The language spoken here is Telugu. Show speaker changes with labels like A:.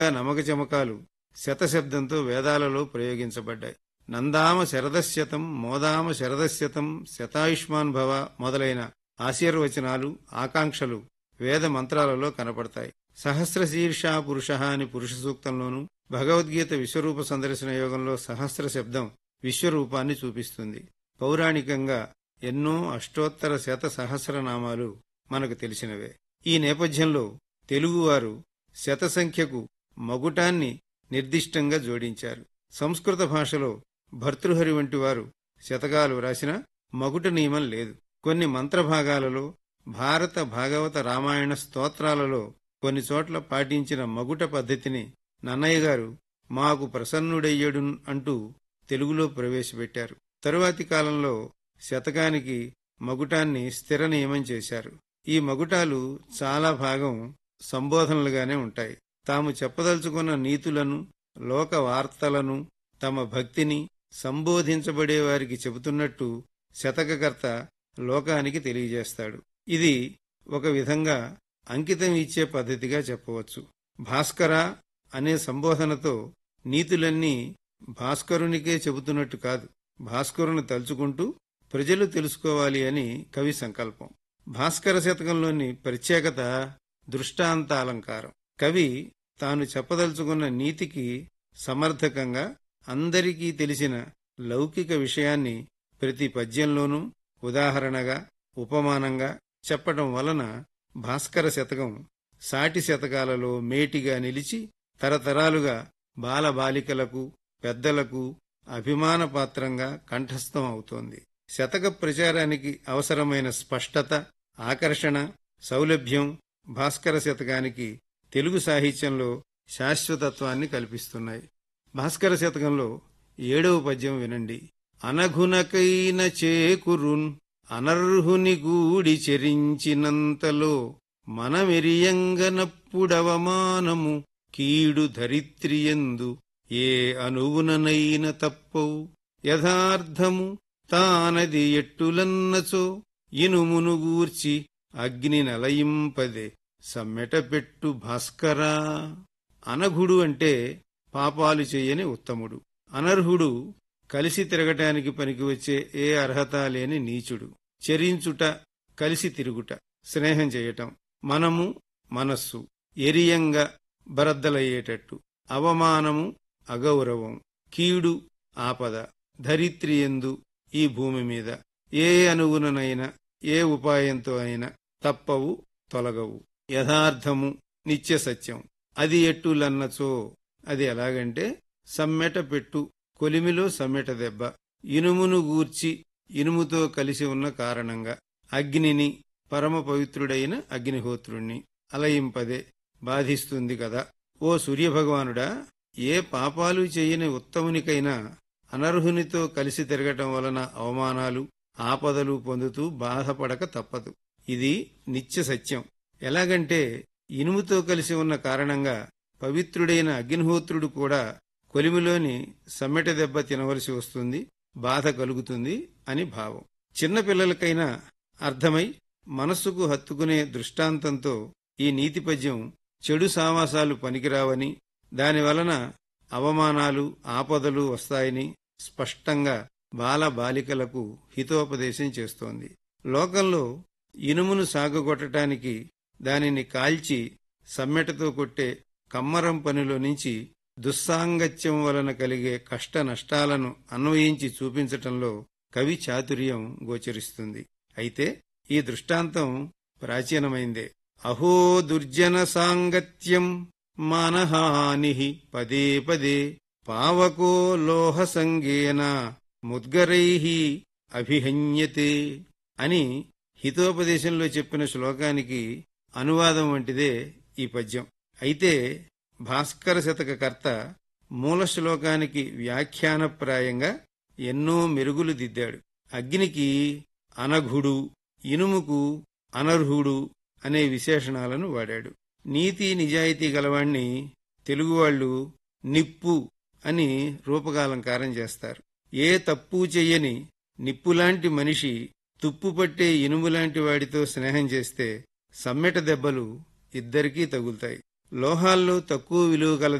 A: నమక చమకాలు శతశబ్దంతో వేదాలలో ప్రయోగించబడ్డాయి నందామ శరదశ్యతం మోదామ శరదశ్యతం శతాయుష్మాన్ భవ మొదలైన ఆశీర్వచనాలు ఆకాంక్షలు వేద మంత్రాలలో కనపడతాయి సహస్ర శీర్ష పురుష అని పురుష సూక్తంలోను భగవద్గీత విశ్వరూప సందర్శన యోగంలో సహస్ర శబ్దం విశ్వరూపాన్ని చూపిస్తుంది పౌరాణికంగా ఎన్నో అష్టోత్తర శత సహస్రనామాలు మనకు తెలిసినవే ఈ నేపథ్యంలో తెలుగువారు శత సంఖ్యకు మగుటాన్ని నిర్దిష్టంగా జోడించారు సంస్కృత భాషలో భర్తృహరి వంటి వారు శతకాలు వ్రాసిన మగుట నియమం లేదు కొన్ని మంత్రభాగాలలో భారత భాగవత రామాయణ స్తోత్రాలలో కొన్ని చోట్ల పాటించిన మగుట పద్ధతిని నన్నయ్య గారు మాకు ప్రసన్నుడయ్యడు అంటూ తెలుగులో ప్రవేశపెట్టారు తరువాతి కాలంలో శతకానికి మగుటాన్ని స్థిర నియమం చేశారు ఈ మగుటాలు చాలా భాగం సంబోధనలుగానే ఉంటాయి తాము చెప్పదలుచుకున్న నీతులను లోక వార్తలను తమ భక్తిని సంబోధించబడే వారికి చెబుతున్నట్టు శతకకర్త లోకానికి తెలియజేస్తాడు ఇది ఒక విధంగా అంకితం ఇచ్చే పద్ధతిగా చెప్పవచ్చు భాస్కర అనే సంబోధనతో నీతులన్నీ భాస్కరునికే చెబుతున్నట్టు కాదు భాస్కరుని తలుచుకుంటూ ప్రజలు తెలుసుకోవాలి అని కవి సంకల్పం భాస్కర శతకంలోని ప్రత్యేకత దృష్టాంతాలంకారం కవి తాను చెప్పదలుచుకున్న నీతికి సమర్థకంగా అందరికీ తెలిసిన లౌకిక విషయాన్ని ప్రతి పద్యంలోనూ ఉదాహరణగా ఉపమానంగా చెప్పటం వలన భాస్కర శతకం సాటి శతకాలలో మేటిగా నిలిచి తరతరాలుగా బాలబాలికలకు పెద్దలకు అభిమాన పాత్రంగా కంఠస్థం అవుతోంది శతక ప్రచారానికి అవసరమైన స్పష్టత ఆకర్షణ సౌలభ్యం భాస్కర శతకానికి తెలుగు సాహిత్యంలో శాశ్వతత్వాన్ని కల్పిస్తున్నాయి భాస్కర శతకంలో ఏడవ పద్యం వినండి అనఘునకైన చేకురున్ అనర్హుని గూడి చెరించినంతలో మనమెరియంగనప్పుడవమానము కీడు ధరిత్రియందు ఏ అనువుననైన తప్పవు యథార్థము తానది ఎట్టులన్నచో ఇనుమును గూర్చి అగ్ని నలయింపదే సమ్మెటపెట్టు భాస్కరా అనఘుడు అంటే పాపాలు చెయ్యని ఉత్తముడు అనర్హుడు కలిసి తిరగటానికి పనికి వచ్చే ఏ అర్హత లేని నీచుడు చెరించుట కలిసి తిరుగుట స్నేహం చేయటం మనము మనస్సు ఎరియంగా బరద్దలయ్యేటట్టు అవమానము అగౌరవం కీడు ఆపద ధరిత్రియందు ఈ భూమి మీద ఏ అనుగుణనైనా ఏ ఉపాయంతో అయినా తప్పవు తొలగవు యథార్థము నిత్య సత్యం అది ఎట్టులన్నచో అది ఎలాగంటే సమ్మెట పెట్టు కొలిమిలో సమ్మెట దెబ్బ ఇనుమును గూర్చి ఇనుముతో కలిసి ఉన్న కారణంగా అగ్నిని పరమ పవిత్రుడైన అగ్నిహోత్రుణ్ణి అలయింపదే బాధిస్తుంది కదా ఓ సూర్యభగవానుడా ఏ పాపాలు చేయని ఉత్తమునికైనా అనర్హునితో కలిసి తిరగటం వలన అవమానాలు ఆపదలు పొందుతూ బాధపడక తప్పదు ఇది నిత్య సత్యం ఎలాగంటే ఇనుముతో కలిసి ఉన్న కారణంగా పవిత్రుడైన అగ్నిహోత్రుడు కూడా కొలిమిలోని సమ్మెట దెబ్బ తినవలసి వస్తుంది బాధ కలుగుతుంది అని భావం చిన్నపిల్లలకైనా అర్థమై మనస్సుకు హత్తుకునే దృష్టాంతంతో ఈ నీతి పద్యం చెడు సావాసాలు పనికిరావని దానివలన అవమానాలు ఆపదలు వస్తాయని స్పష్టంగా బాల బాలికలకు హితోపదేశం చేస్తోంది లోకంలో ఇనుమును సాగుకొట్టడానికి దానిని కాల్చి సమ్మెటతో కొట్టే కమ్మరం పనిలో నుంచి దుస్సాంగత్యం వలన కలిగే కష్ట నష్టాలను అన్వయించి చూపించటంలో కవి చాతుర్యం గోచరిస్తుంది అయితే ఈ దృష్టాంతం ప్రాచీనమైందే అహో దుర్జన సాంగత్యం మానహాని పదే పదే పావకో లోహ సంగేన ముద్గరై అభిహన్యతే అని హితోపదేశంలో చెప్పిన శ్లోకానికి అనువాదం వంటిదే ఈ పద్యం అయితే భాస్కర శతక కర్త మూల శ్లోకానికి వ్యాఖ్యానప్రాయంగా ఎన్నో మెరుగులు దిద్దాడు అగ్నికి అనఘుడు ఇనుముకు అనర్హుడు అనే విశేషణాలను వాడాడు నీతి నిజాయితీ గలవాణ్ణి తెలుగువాళ్లు నిప్పు అని రూపకాలంకారం చేస్తారు ఏ తప్పు చెయ్యని నిప్పులాంటి మనిషి తుప్పుపట్టే ఇనుములాంటి వాడితో స్నేహం చేస్తే సమ్మెట దెబ్బలు ఇద్దరికీ తగులుతాయి లోహాల్లో తక్కువ విలువ గల